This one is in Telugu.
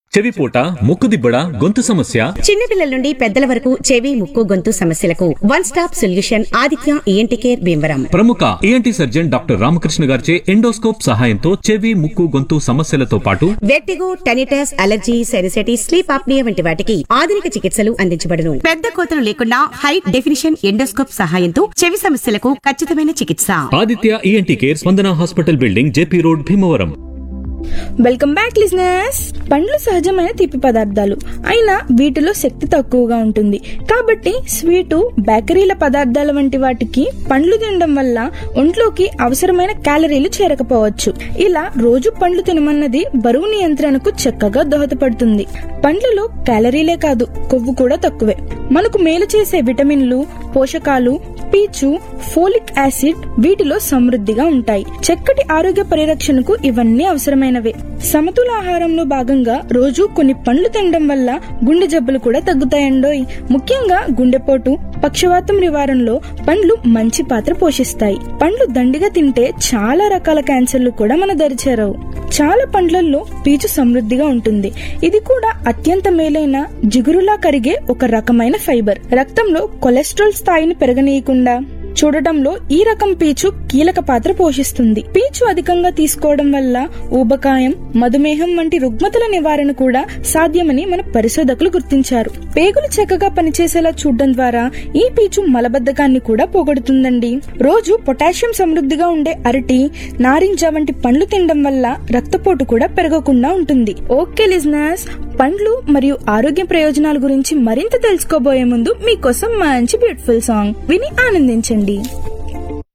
చెవిపోట ముక్కుదిబ్బడ గొంతు సమస్య చిన్నపిల్లల నుండి పెద్దల వరకు చెవి ముక్కు గొంతు సమస్యలకు one stop solution Aditya ENT care Bhimavaram ప్రముఖ ఏఎన్టీ సర్జన్ డాక్టర్ రామకృష్ణ గారిచే ఎండోస్కోప్ సహాయంతో చెవి ముక్కు గొంతు సమస్యలతో పాటు vertigo tinnitus allergy sinusitis sleep apnoea వంటి వాటికి ఆధునిక చికిత్సలు అందించబడును పెద్ద కోతలు లేకుండా హై డెఫినిషన్ ఎండోస్కోప్ సహాయంతో చెవి సమస్యలకు ఖచ్చితమైన చికిత్స Aditya ENT care Spandana hospital building JP road Bhimavaram welcome back listeners పండ్లు సహజమైన తీపి పదార్థాలు అయినా వీటిలో శక్తి తక్కువగా ఉంటుంది కాబట్టి స్వీటు బేకరీల పదార్థాల వంటి వాటికి పండ్లు తినడం వల్ల ఒంట్లోకి అవసరమైన క్యాలరీలు చేరకపోవచ్చు ఇలా రోజు పండ్లు తినమన్నది బరువు నియంత్రణకు చక్కగా దోహదపడుతుంది పండ్లలో క్యాలరీలే కాదు కొవ్వు కూడా తక్కువే మనకు మేలు చేసే విటమిన్లు పోషకాలు పీచు ఫోలిక్ యాసిడ్ వీటిలో సమృద్ధిగా ఉంటాయి చక్కటి ఆరోగ్య పరిరక్షణకు ఇవన్నీ అవసరమైనవే సమతుల ఆహారంలో భాగంగా రోజు కొన్ని పండ్లు తినడం వల్ల గుండె జబ్బులు కూడా తగ్గుతాయండోయ్ ముఖ్యంగా గుండెపోటు పక్షవాతం నివారణలో పండ్లు మంచి పాత్ర పోషిస్తాయి పండ్లు దండిగా తింటే చాలా రకాల క్యాన్సర్లు కూడా మన దరిచేరవు చాలా పండ్లల్లో పీచు సమృద్ధిగా ఉంటుంది ఇది కూడా అత్యంత మేలైన జిగురులా కరిగే ఒక రకమైన ఫైబర్ రక్తంలో కొలెస్ట్రాల్ స్థాయిని పెరగనీయకుండా చూడటంలో ఈ రకం పీచు కీలక పాత్ర పోషిస్తుంది పీచు అధికంగా తీసుకోవడం వల్ల ఊబకాయం మధుమేహం వంటి రుగ్మతల నివారణ కూడా సాధ్యమని మన పరిశోధకులు గుర్తించారు పేగులు చక్కగా పనిచేసేలా చూడడం ద్వారా ఈ పీచు మలబద్ధకాన్ని కూడా పోగొడుతుందండి రోజు పొటాషియం సమృద్ధిగా ఉండే అరటి నారింజ వంటి పండ్లు తినడం వల్ల రక్తపోటు కూడా పెరగకుండా ఉంటుంది ఓకే లిజనర్స్ పండ్లు మరియు ఆరోగ్య ప్రయోజనాల గురించి మరింత తెలుసుకోబోయే ముందు మీకోసం మంచి బ్యూటిఫుల్ సాంగ్ విని ఆనందించండి